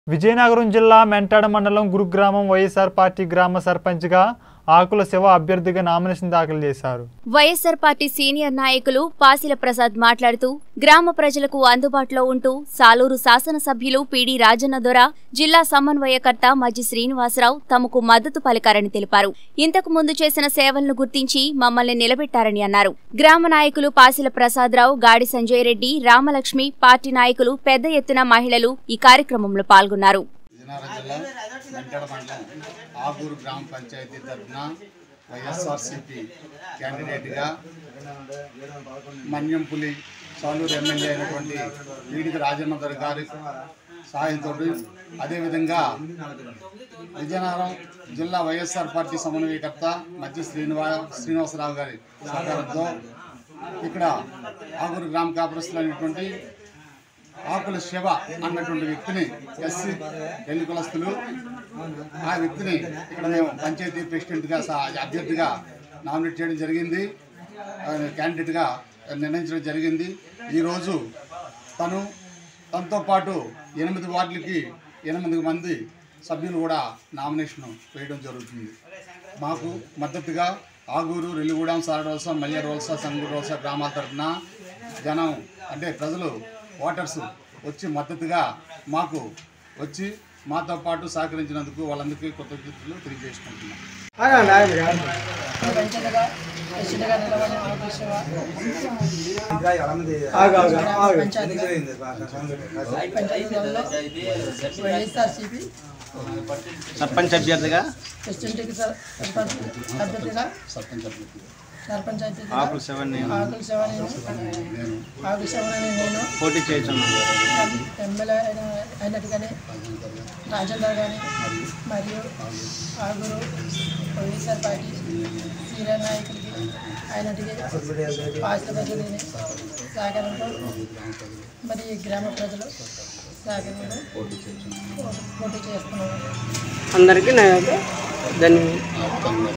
విజయనగరం జిల్లా మెంటాడ మండలం గురుగ్రామం వైఎస్ఆర్ పార్టీ గ్రామ సర్పంచ్గా ఆకుల శివ అభ్యర్థిగా నామినేషన్ దాఖలు చేశారు వైఎస్సార్ పార్టీ సీనియర్ నాయకులు పాసిల ప్రసాద్ మాట్లాడుతూ గ్రామ ప్రజలకు అందుబాటులో ఉంటూ సాలూరు శాసనసభ్యులు పిడి రాజన్న దొర జిల్లా సమన్వయకర్త మజ్జి శ్రీనివాసరావు తమకు మద్దతు పలికారని తెలిపారు ఇంతకు ముందు చేసిన సేవలను గుర్తించి మమ్మల్ని నిలబెట్టారని అన్నారు గ్రామ నాయకులు పాసిల ప్రసాదరావు గాడి సంజయ్ రెడ్డి రామలక్ష్మి పార్టీ నాయకులు పెద్ద ఎత్తున మహిళలు ఈ కార్యక్రమంలో పాల్గొన్నారు విజయనగరం జిల్లా వెంకట మండలం ఆగూరు గ్రామ పంచాయతీ తరఫున వైఎస్ఆర్సిపి క్యాండిడేట్గా మన్యంపులి సాలూరు ఎమ్మెల్యే అయినటువంటి వీడికి రాజేంద్ర గారి సహాయంతో అదేవిధంగా విజయనగరం జిల్లా వైఎస్ఆర్ పార్టీ సమన్వయకర్త మధ్య శ్రీనివా శ్రీనివాసరావు గారి సహకారంతో ఇక్కడ ఆగూరు గ్రామ కాపురస్తులు అయినటువంటి ఆకుల శివ అన్నటువంటి వ్యక్తిని ఎస్సీ ఎల్లి కులస్తులు ఆ వ్యక్తిని ఇక్కడ మేము పంచాయతీ ప్రెసిడెంట్గా స- అభ్యర్థిగా నామినేట్ చేయడం జరిగింది ఆయన క్యాండిడేట్గా నిర్ణయించడం జరిగింది ఈరోజు తను తనతో పాటు ఎనిమిది వార్డులకి ఎనిమిది మంది సభ్యులు కూడా నామినేషన్ వేయడం జరుగుతుంది మాకు మద్దతుగా ఆగూరు రెల్లిగూడెం సారడవలస మల్యార్ వలస సంగూరు వలస గ్రామాల తరఫున జనం అంటే ప్రజలు ఓటర్స్ వచ్చి మద్దతుగా మాకు వచ్చి మాతో పాటు సహకరించినందుకు వాళ్ళందరికీ కృతజ్ఞతలు తెలియజేసుకుంటున్నాం పంచలుగా ప్రెసిడెంట్గా నిలబడిన ఆఫీసర్ పంచాయతీలలో వైఎస్ఆర్సీపీ సర్పంచ్ అభ్యర్థిగా ప్రెసిడెంట్కి సర్- సర్పంచ్ అభ్యర్థిగా సర్పంచ్ అభ్యర్థి సర్పంచ్ అభ్యర్థిగా ఆకుల సెవెన్ ఆకుల శివని నేను ఆకుల శివని నేను పోటీ చేస్తున్నాను ఎమ్మెల్యే అయిన అయినట్టుగానే రాజేందర్ కానీ మరియు ఆగురు వైఎస్ఆర్ పార్టీ సీనియర్ నాయకులకి అయినట్టుగా పాస్టర్ ప్రజలని సహకారంతో మరి ఈ గ్రామ ప్రజలు సహకారంలో పోటీ చేస్తున్నాము అందరికీ నా యొక్క ధన్యవాదాలు